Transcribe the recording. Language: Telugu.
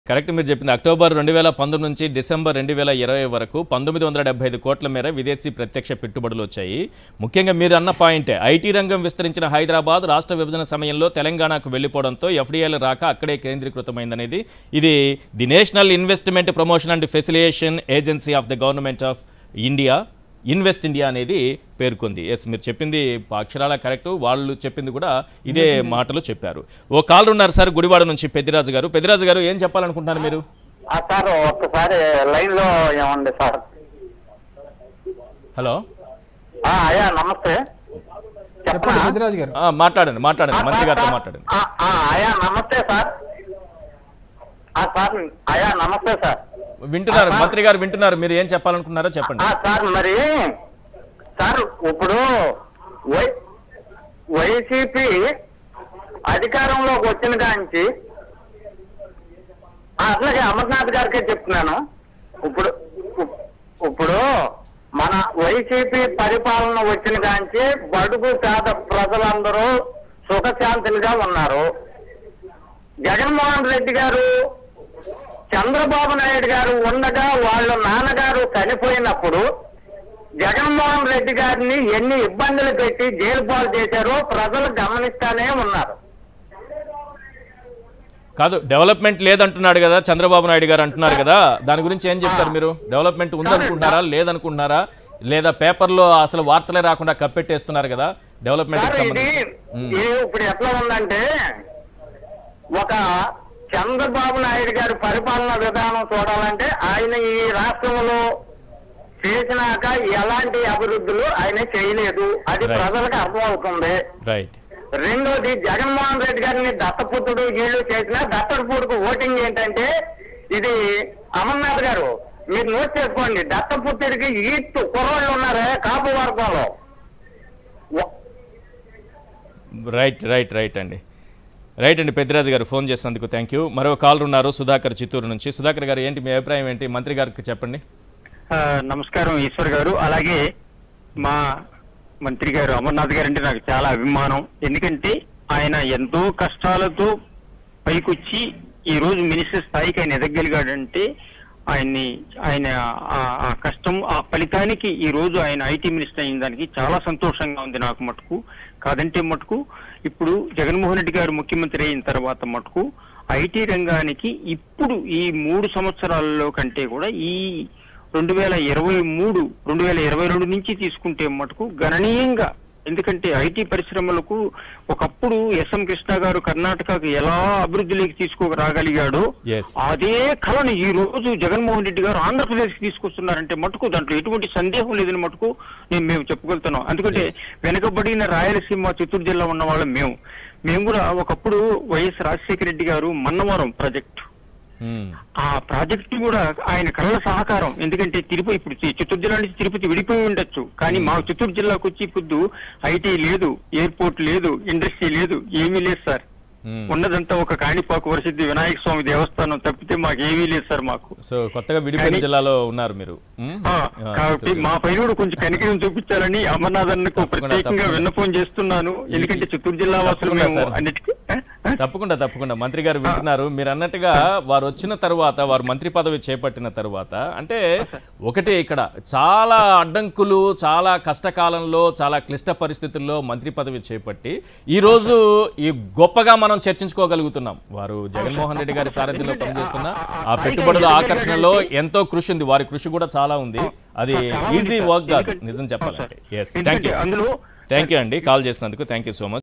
కరెక్ట్ మీరు చెప్పింది అక్టోబర్ రెండు వేల పంతొమ్మిది నుంచి డిసెంబర్ రెండు వేల ఇరవై వరకు పంతొమ్మిది వందల డెబ్బై ఐదు కోట్ల మేర విదేశీ ప్రత్యక్ష పెట్టుబడులు వచ్చాయి ముఖ్యంగా మీరు అన్న పాయింటే ఐటీ రంగం విస్తరించిన హైదరాబాద్ రాష్ట్ర విభజన సమయంలో తెలంగాణకు వెళ్ళిపోవడంతో ఎఫ్డీఐలు రాక అక్కడే కేంద్రీకృతమైందనేది ఇది the national investment promotion and facilitation agency of the government of India invest India అనేది పేర్కొంది ఎస్ మీరు చెప్పింది అక్షరాల కరెక్ట్ వాళ్ళు చెప్పింది కూడా ఇదే మాటలు చెప్పారు ఓ కాల్ ఉన్నారు సార్ గుడివాడ నుంచి పెద్దిరాజు గారు పెద్దిరాజు గారు ఏం చెప్పాలనుకుంటున్నారు మీరు ఆ సార్ ఒక్కసారి లైన్ లో ఏమండి సార్ హలో ఆ, అయ్యా నమస్తే చెప్పండి చెప్పనా? పెద్దిరాజు గారు ఆ, మాట్లాడండి మాట్లాడండి ఆ, మంత్రి గారితో సార్, మాట్లాడండి ఆ, ఆ, అయ్యా నమస్తే సార్ ఆ సార్ అయ్యా నమస్తే సార్ వింటున్నారు మంత్రి గారు వింటున్నారు మీరు ఏం చెప్పాలనుకున్నారో చెప్పండి ఆ సార్ మరి సార్ ఇప్పుడు వై వైసీపీ అధికారంలోకి వచ్చిన కాంచి ఆ, అట్లాగే అమర్నాథ్ గారికే చెప్తున్నాను ఇప్పుడు ఇప్- ఇప్పుడు మన వైసీపీ పరిపాలన వచ్చిన కాంచి బడుగు పేద ప్రజలందరూ సుఖశాంతులుగా ఉన్నారు జగన్మోహన్ రెడ్డి గారు చంద్రబాబు నాయుడు గారు ఉండగా వాళ్ళ నాన్నగారు చనిపోయినప్పుడు జగన్మోహన్ రెడ్డి గారిని ఎన్ని ఇబ్బందులు పెట్టి జైలు పాలు చేశారో ప్రజలు గమనిస్తానే ఉన్నారు కాదు డెవలప్మెంట్ లేదంటున్నాడు కదా చంద్రబాబు నాయుడు గారు అంటున్నారు కదా దాని గురించి ఏం చెప్తారు మీరు డెవలప్మెంట్ ఉందనుకుంటున్నారా లేదనుకుంటున్నారా లేదా పేపర్లో అసలు వార్తలే రాకుండా కప్పెట్టేస్తున్నారు కదా డెవలప్మెంట్ సార్ ఇది సంబంధించి ఇది ఇప్పుడు ఎట్లా ఉందంటే ఒక చంద్రబాబు నాయుడు గారి పరిపాలన విధానం చూడాలంటే ఆయన ఈ రాష్ట్రంలో చేసినాక ఎలాంటి అభివృద్ధులు ఆయన చేయలేదు అది Right. ప్రజలకు అర్థమవుతుంది రైట్ రెండోది జగన్మోహన్ రెడ్డి గారిని దత్తపుత్రుడు వీళ్ళు చేసిన దత్తపుత్రుడికి ఓటింగ్ ఏంటంటే ఇది అమర్నాథ్ గారు మీరు నోట్ చేసుకోండి దత్తపుత్రుడికి ఈత్ కుర్రోళ్ళు ఉన్నారే కాపు వర్గంలో ఒ- రైట్ రైట్ రైట్ అండి రైట్ అండి పెద్దిరాజు గారు ఫోన్ చేసినందుకు థ్యాంక్ యూ మరో కాల్ ఉన్నారు సుధాకర్ చిత్తూరు నుంచి సుధాకర్ గారు ఏంటి మీ అభిప్రాయం ఏంటి మంత్రి గారికి చెప్పండి ఆ, నమస్కారం ఈశ్వర్ గారు అలాగే మా మంత్రి గారు అమర్నాథ్ గారు అంటే నాకు చాలా అభిమానం ఎందుకంటే ఆయన ఎంతో కష్టాలతో పైకొచ్చి ఈ రోజు మినిస్టర్ స్థాయికి ఆయన ఎదగలిగాడంటే ఆయన్ని ఆయన ఆ- ఆ కష్టం ఆ ఫలితానికి ఈ రోజు ఆయన ఐటీ మినిస్టర్ అయిన దానికి చాలా సంతోషంగా ఉంది నాకు మటుకు కాదంటే మటుకు ఇప్పుడు జగన్మోహన్ రెడ్డి గారు ముఖ్యమంత్రి అయిన తర్వాత మటుకు ఐటీ రంగానికి ఇప్పుడు ఈ మూడు సంవత్సరాలలో కంటే కూడా ఈ రెండు వేల ఇరవై మూడు రెండు వేల ఇరవై రెండు నుంచి తీసుకుంటే మటుకు గణనీయంగా ఎందుకంటే ఐటీ పరిశ్రమలకు ఒకప్పుడు ఎస్ఎం కృష్ణ గారు కర్ణాటకకు ఎలా అభివృద్ధిలోకి తీసుకురాగలిగాడో Yes. అదే కళను ఈ రోజు జగన్మోహన్ రెడ్డి గారు ఆంధ్రప్రదేశ్ కి తీసుకొస్తున్నారంటే మటుకు దాంట్లో ఎటువంటి సందేహం లేదని మటుకు నేను మేము చెప్పుకెళ్తున్నాం ఎందుకంటే Yes. వెనుకబడిన రాయలసీమ చిత్తూరు జిల్లా ఉన్న వాళ్ళం మేము మేము కూడా ఒకప్పుడు వైఎస్ రాజశేఖర రెడ్డి గారు మన్నవరం ప్రాజెక్టు మ్మ్. ఆ ప్రాజెక్టు కూడా ఆయన కళ్ళ సహకారం ఎందుకంటే తిరుపతి ఇప్పుడు చి- చిత్తూరు జిల్లా నుంచి తిరుపతి విడిపోయి ఉండొచ్చు కానీ మా చిత్తూరు జిల్లాకు వచ్చి ఇప్పుడు ఐటీ లేదు ఎయిర్పోర్ట్ లేదు ఇండస్ట్రీ లేదు ఏమీ లేదు సార్ మ్మ్. ఉన్నదంతా ఒక కాణిపాకు వరసిద్ధి వినాయక స్వామి దేవస్థానం తప్పితే మాకు ఏమీ లేదు సార్ మాకు సో కొత్తగా విడిపోయిన కానీ- జిల్లాలో ఉన్నారు మీరు మ్మ్? ఆ, ఆ, కాబట్టి చిత్తూరు. మా పైన కూడా కొంచెం కనికరం చూపించాలని అమర్నాథ్ అన్నకు తప్పకుండా, ప్రత్యేకంగా తప్పకుండా. విన్నపం చేస్తున్నాను ఎందుకంటే చిత్తూరు జిల్లా వాసులు తప్పకుండా, మేము సార్. అన్నిటికీ ఆ? ఆ? తప్పకుండా తప్పకుండా మంత్రి గారు వింటున్నారు మీరు అన్నట్టుగా వారు వచ్చిన తర్వాత వారు మంత్రి పదవి చేపట్టిన తర్వాత అంటే ఒకటి ఇక్కడ చాలా అడ్డంకులు చాలా కష్టకాలంలో చాలా క్లిష్ట పరిస్థితుల్లో మంత్రి పదవి చేపట్టి ఈ రోజు ఈ గొప్పగా మనం చర్చించుకోగలుగుతున్నాం వారు జగన్మోహన్ రెడ్డి గారి సారథ్యంలో పనిచేస్తున్న ఆ పెట్టుబడుల ఆకర్షణలో ఎంతో కృషి ఉంది వారి కృషి కూడా చాలా ఉంది అది చాలా ఉంది ఈజీ సార్. వర్క్ కాదు ఎందుకంటే- నిజం చెప్పాలంటే ఎస్ థ్యాంక్ ఎందుకంటే యూ అందులో థ్యాంక్ యూ అండి కాల్ చేసినందుకు థ్యాంక్ యూ సో మచ్